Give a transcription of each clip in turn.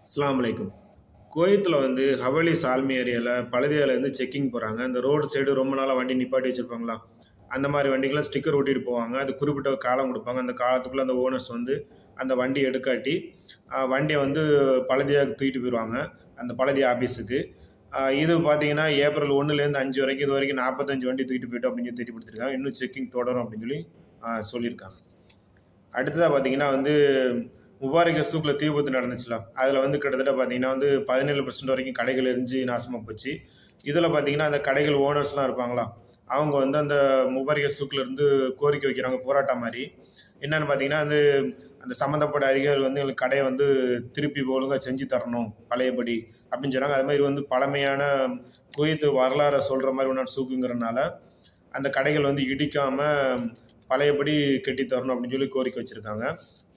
அஸ்ஸலாமு அலைக்கும் குவைத்தில் வந்து ஹவலி சால்மி ஏரியாவில் பழுதியாலேருந்து செக்கிங் போகிறாங்க அந்த ரோடு சைடு ரொம்ப நாளாக வண்டி நிப்பாட்டி வச்சுருப்பாங்களா அந்த மாதிரி வண்டிக்கெலாம் ஸ்டிக்கர் ஒட்டிட்டு போவாங்க அது குறிப்பிட்ட ஒரு காலம் கொடுப்பாங்க அந்த காலத்துக்குள்ளே அந்த ஓனர்ஸ் வந்து அந்த வண்டி எடுக்காட்டி ஆஹ், வண்டியை வந்து பழுதியாக தூக்கிட்டு போயிடுவாங்க அந்த பழுதி ஆஃபீஸுக்கு ஆஹ், இது பார்த்தீங்கன்னா ஏப்ரல் ஒன்றுலேருந்து அஞ்சு வரைக்கும் இது வரைக்கும் நாற்பத்தஞ்சு வண்டி தூக்கிட்டு போயிட்டோம் அப்படின்னு சொல்லி தெரியப்படுத்திருக்காங்க இன்னும் செக்கிங் தொடரும் அப்படின்னு சொல்லி ஆஹ், சொல்லியிருக்காங்க அடுத்ததாக பார்த்தீங்கன்னா வந்து முபாரிக சூக்கில் தீ விபத்து நடந்துச்சுல அதில் வந்து கிட்டத்தட்ட பார்த்தீங்கன்னா வந்து பதினேழு பர்சன்ட் வரைக்கும் கடைகள் எரிஞ்சு நாசமாக போச்சு இதில் பார்த்தீங்கன்னா அந்த கடைகள் ஓனர்ஸ்லாம் இருப்பாங்களா அவங்க வந்து அந்த முபாரிக சூக்கில் இருந்து கோரிக்கை வைக்கிறாங்க போராட்டம் மாதிரி என்னன்னு பார்த்தீங்கன்னா வந்து அந்த சம்மந்தப்பட்ட அதிகாரிகள் வந்து எங்களுக்கு கடையை வந்து திருப்பி ஒழுங்காக செஞ்சு தரணும் பழையபடி அப்படின்னு சொல்கிறாங்க அது மாதிரி வந்து பழமையான குவைத்து வரலாறை சொல்கிற மாதிரி ஒன்று சூக்குங்கிறனால அந்த கடைகள் வந்து இடிக்காமல் பழையபடி கட்டி தரணும் அப்படின்னு சொல்லி கோரிக்கை வச்சுருக்காங்க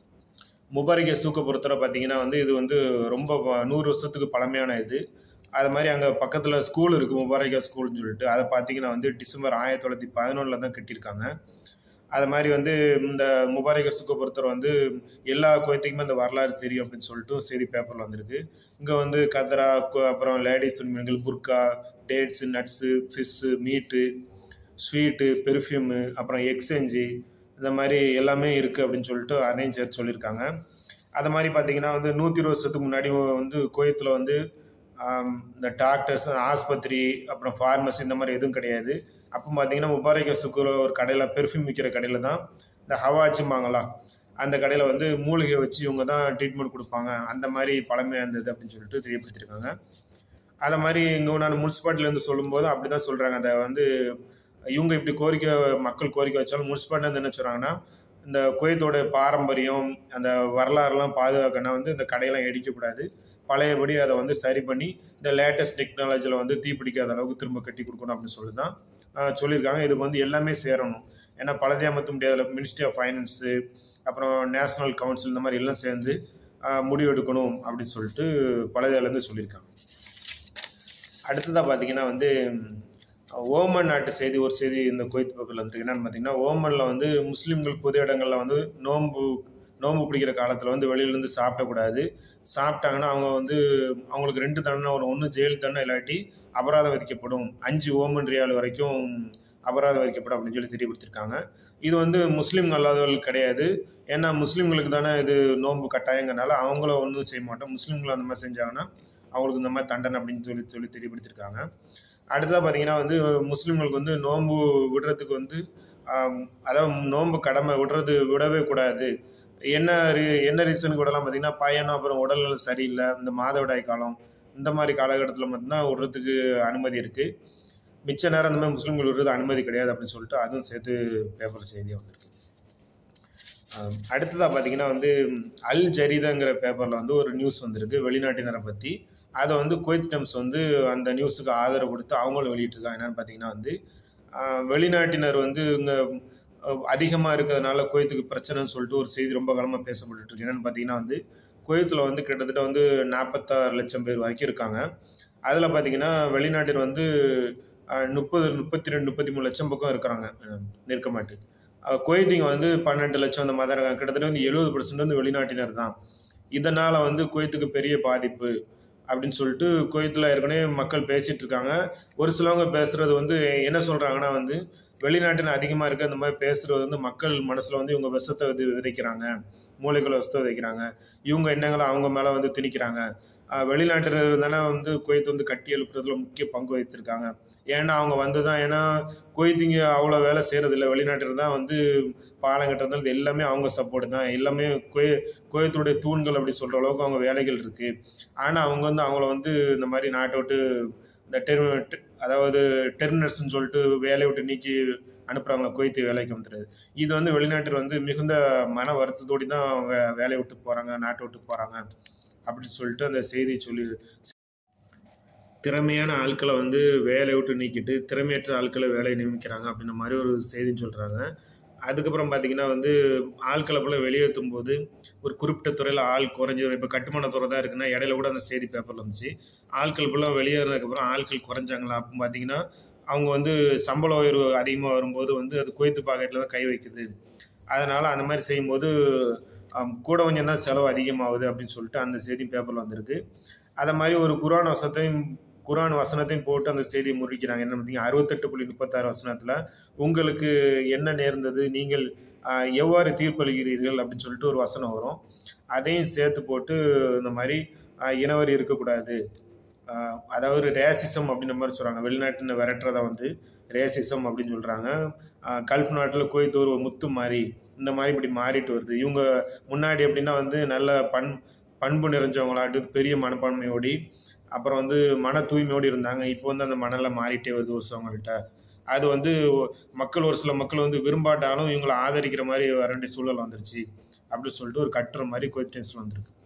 முபாரிக்க சூக்க பொறுத்தவரை பார்த்தீங்கன்னா வந்து இது வந்து ரொம்ப ப- நூறு வருஷத்துக்கு பழமையான இது அது மாதிரி அங்கே பக்கத்தில் ஸ்கூல் இருக்குது முபாரிகா ஸ்கூல்னு சொல்லிட்டு அதை பார்த்தீங்கன்னா வந்து டிசம்பர் ஆயிரத்தி தொள்ளாயிரத்தி பதினொன்றில் தான் கட்டியிருக்காங்க அது மாதிரி வந்து இந்த முபாரிக சுக்க பொறுத்தவரை வந்து எல்லா குவைத்துக்குமே அந்த வரலாறு தெரியும் அப்படின்னு சொல்லிட்டு செய்தி பேப்பரில் வந்திருக்கு இங்கே வந்து கதரா கு- அப்புறம் லேடிஸ் துணிமணிகள் புர்கா dates nuts fish meat sweet perfume அப்புறம் எக்ஸ்சேஞ்சு இந்த மாதிரி எல்லாமே இருக்குது அப்படின்னு சொல்லிட்டு அதையும் சேர்த்து சொல்லியிருக்காங்க அது மாதிரி பார்த்தீங்கன்னா வந்து நூற்றி இருபது வருஷத்துக்கு முன்னாடி வந்து கோயத்தில் வந்து ஆம், இந்த டாக்டர்ஸ் ஆஸ்பத்திரி அப்புறம் ஃபார்மசி இந்த மாதிரி எதுவும் கிடையாது அப்போ பார்த்தீங்கன்னா முபாரிக சுக்குல ஒரு கடையில் பெர்ஃப்யூம் விற்கிற கடையில் தான் இந்த ஹவாச்சும்பாங்களா அந்த கடையில் வந்து மூலிகை வச்சு இவங்க தான் ட்ரீட்மெண்ட் கொடுப்பாங்க அந்த மாதிரி பழமையாக இருந்தது அப்படின்னு சொல்லிட்டு தெரியப்படுத்தியிருக்காங்க அதை மாதிரி இங்கே நான் முனிசிபாலிட்டிலேருந்து சொல்லும்போது அப்படி தான் சொல்கிறாங்க அதை வந்து இவங்க இப்படி கோரிக்கை மக்கள் கோரிக்கை வச்சாலும் முனிசிபாலிட்டி என்ன சொல்கிறாங்கன்னா இந்த குவைத்தோட பாரம்பரியம் அந்த வரலாறுலாம் பாதுகாக்கணும் வந்து இந்த கடையெல்லாம் இடிக்கக்கூடாது பழையபடி அதை வந்து சரி பண்ணி இந்த லேட்டஸ்ட் டெக்னாலஜியில் வந்து தீப்பிடிக்காத அளவுக்கு திரும்ப கட்டி கொடுக்கணும் அப்படின்னு சொல்லி தான் ஆஹ், சொல்லியிருக்காங்க இதுக்கு வந்து எல்லாமே சேரணும் ஏன்னா பழதையா மற்ற முடியாத மினிஸ்ட்ரி ஆஃப் ஃபைனான்ஸு அப்புறம் நேஷனல் கவுன்சில் இந்த மாதிரி எல்லாம் சேர்ந்து ஆஹ், முடிவு எடுக்கணும் அப்படின்னு சொல்லிட்டு பழதையிலேருந்து சொல்லியிருக்காங்க அடுத்ததாக பார்த்தீங்கன்னா வந்து ஓமன் நாட்டு செய்தி ஒரு செய்தி இந்த குவைத் பக்கத்தில் வந்துருக்கு என்னன்னு பார்த்தீங்கன்னா ஓமனில் வந்து முஸ்லீம்கள் பொது இடங்களில் வந்து நோன்பு நோன்பு பிடிக்கிற காலத்தில் வந்து வெளியிலேருந்து சாப்பிடக்கூடாது சாப்பிட்டாங்கன்னா அவங்க வந்து அவங்களுக்கு ரெண்டு தண்டனை ஒரு ஒன்று ஜெயில் தண்டனை இல்லாட்டி அபராதம் விதிக்கப்படும் அஞ்சு ஓமன் ரியால் வரைக்கும் அபராதம் விதிக்கப்படும் அப்படின்னு சொல்லி தெரியப்படுத்திருக்காங்க இது வந்து முஸ்லீம் அல்லாதவர்களுக்கு கிடையாது ஏன்னா முஸ்லீம்களுக்கு தானே இது நோன்பு கட்டாயங்கிறனால அவங்கள ஒன்றும் செய்ய மாட்டோம் முஸ்லீம்கள் அந்த மாதிரி செஞ்சாங்கன்னா அவங்களுக்கு இந்த மாதிரி தண்டனை அப்படின்னு சொல்லி சொல்லி தெரியப்படுத்திருக்காங்க அடுத்ததாக பார்த்தீங்கன்னா வந்து முஸ்லீம்களுக்கு வந்து நோன்பு விடுறதுக்கு வந்து ஆம், அதாவது நோன்பு கடமை விடுறது விடவே கூடாது என்ன ரீ- என்ன ரீசனுக்கு விடலாம் பார்த்தீங்கன்னா பையனும் அப்புறம் உடல்நலம் சரியில்லை இந்த மாதவிடாய் காலம் இந்த மாதிரி காலகட்டத்தில் மட்டும்தான் விடுறதுக்கு அனுமதி இருக்குது மிச்ச நேரம் இந்த மாதிரி முஸ்லீம்கள் விடுறது அனுமதி கிடையாது அப்படின்னு சொல்லிட்டு அதுவும் சேர்த்து பேப்பர் செய்தியாக வந்திருக்கு ஆம், அடுத்ததாக பார்த்தீங்கன்னா வந்து அல் ஜரீதாங்கிற பேப்பரில் வந்து ஒரு நியூஸ் வந்திருக்கு வெளிநாட்டினரை பற்றி அதை வந்து குவைத் டைம்ஸ் வந்து அந்த நியூஸுக்கு ஆதரவு கொடுத்து அவங்களும் வெளியிட்டிருக்காங்க என்னன்னு பார்த்தீங்கன்னா வந்து ஆஹ், வெளிநாட்டினர் வந்து இங்கே அதிகமாக இருக்கிறதுனால குவைத்துக்கு பிரச்சனைன்னு சொல்லிட்டு ஒரு செய்தி ரொம்ப காலமாக பேசப்பட்டுட்டு இருக்கு என்னன்னு பார்த்தீங்கன்னா வந்து குவைத்தில் வந்து கிட்டத்தட்ட வந்து நாற்பத்தாறு லட்சம் பேர் வரைக்கும் இருக்காங்க அதில் பார்த்தீங்கன்னா வெளிநாட்டினர் வந்து முப்பது முப்பத்தி ரெண்டு முப்பத்தி மூணு லட்சம் பக்கம் இருக்கிறாங்க அஹ், நெருக்கமாட்டு அஹ், குவைத்திங்க வந்து பன்னெண்டு லட்சம் அந்த மாதிரி தான் இருக்காங்க கிட்டத்தட்ட வந்து எழுபது பர்சன்ட் வந்து வெளிநாட்டினர் தான் இதனால் வந்து குவைத்துக்கு பெரிய பாதிப்பு அப்படின்னு சொல்லிட்டு குவைத்தில் ஏற்கனவே மக்கள் பேசிட்டு இருக்காங்க ஒரு சிலவங்க பேசுறது வந்து என்ன சொல்றாங்கன்னா வந்து வெளிநாட்டில் அதிகமாக இருக்க இந்த மாதிரி பேசுறது வந்து மக்கள் மனசுல வந்து இவங்க விஷத்தை விதை விதைக்கிறாங்க மூளைக்குள்ள விஷத்தை விதைக்கிறாங்க இவங்க எண்ணங்களை அவங்க மேலே வந்து திணிக்கிறாங்க ஆஹ் வெளிநாட்டினர் தானே வந்து குவைத் வந்து கட்டி எழுப்புறதுல முக்கிய பங்கு வகித்திருக்காங்க ஏன்னா அவங்க வந்து தான் ஏன்னா குவைத்திங்க அவ்வளோ வேலை செய்கிறது இல்லை வெளிநாட்டினர் தான் வந்து பாலம் கட்டுறதுனால இது எல்லாமே அவங்க சப்போர்ட் தான் எல்லாமே குவை குவைத்துடைய தூண்கள் அப்படி சொல்கிற அளவுக்கு அவங்க வேலைகள் இருக்குது ஆனால் அவங்க வந்து அவங்கள வந்து இந்த மாதிரி நாட்டை விட்டு இந்த டெர் அதாவது டெர்மினர்ஸ்னு சொல்லிட்டு வேலையை விட்டு நீக்கி அனுப்புகிறாங்க குவைத்து வேலைக்கு வந்துடுறது இது வந்து வெளிநாட்டில் வந்து மிகுந்த மன வருத்தத்தோடு தான் அவங்க வேலையை விட்டு போகிறாங்க நாட்டை விட்டு போகிறாங்க அப்படின்னு சொல்லிட்டு அந்த செய்தி சொல்லி திறமையான ஆட்களை வந்து வேலையை விட்டு நீக்கிட்டு திறமையற்ற ஆட்களை வேலையை நியமிக்கிறாங்க அப்படின்ற மாதிரி ஒரு செய்தின்னு சொல்கிறாங்க அதுக்கப்புறம் பார்த்தீங்கன்னா வந்து ஆட்களை போல வெளியேற்றும் போது ஒரு குறிப்பிட்ட துறையில் ஆள் குறைஞ்சி இப்போ கட்டுமான துறை தான் இருக்குன்னா இடையில கூட அந்த செய்தி பேப்பரில் வந்துச்சு ஆட்கள் ஃபுல்லாக வெளியேறினதுக்கப்புறம் ஆட்கள் குறைஞ்சாங்களா அப்படின்னு பார்த்தீங்கன்னா அவங்க வந்து சம்பள உயர்வு அதிகமாக வரும்போது வந்து அது குவைத்து பாக்கெட்டில் தான் கை வைக்குது அதனால் அந்த மாதிரி செய்யும்போது ஆம், கூட கொஞ்சம் தான் செலவு அதிகமாகுது அப்படின்னு சொல்லிட்டு அந்த செய்தி பேப்பரில் வந்திருக்கு அதை மாதிரி ஒரு குரான் வசத்தையும் குரான் வசனத்தையும் போட்டு அந்த செய்தியை முறிக்கிறாங்க என்ன பார்த்தீங்க அறுபத்தெட்டு புள்ளி முப்பத்தாறு வசனத்தில் உங்களுக்கு என்ன நேர்ந்தது நீங்கள் ஆஹ், எவ்வாறு தீர்ப்பளிக்கிறீர்கள் அப்படின்னு சொல்லிட்டு ஒரு வசனம் வரும் அதையும் சேர்த்து போட்டு இந்த மாதிரி ஆஹ், இனவரி இருக்கக்கூடாது ஆஹ், அதாவது ரேசிசம் அப்படின்ற மாதிரி சொல்கிறாங்க வெளிநாட்டுன்னு விரட்டுறதை வந்து ரேசிசம் அப்படின்னு சொல்கிறாங்க கல்ஃப் நாட்டில் குவைத் ஒரு முத்து மாதிரி இந்த மாதிரி இப்படி மாறிட்டு வருது இவங்க முன்னாடி எப்படின்னா வந்து நல்ல பண் பண்பு நிறைஞ்சவங்களாட்டு பெரிய மனப்பான்மையோடி அப்புறம் வந்து மன தூய்மையோடு இருந்தாங்க இப்போ வந்து அந்த மனநிலை மாறிட்டே வருது ஒரு சிலவங்கள்ட்ட அது வந்து மக்கள் ஒரு சில மக்கள் வந்து விரும்பாட்டாலும் இவங்களை ஆதரிக்கிற மாதிரி வர வேண்டிய சூழல் வந்துருச்சு அப்படின்னு சொல்லிட்டு ஒரு கட்டுரை மாதிரி குவைத் டைம்ஸில் வந்திருக்கு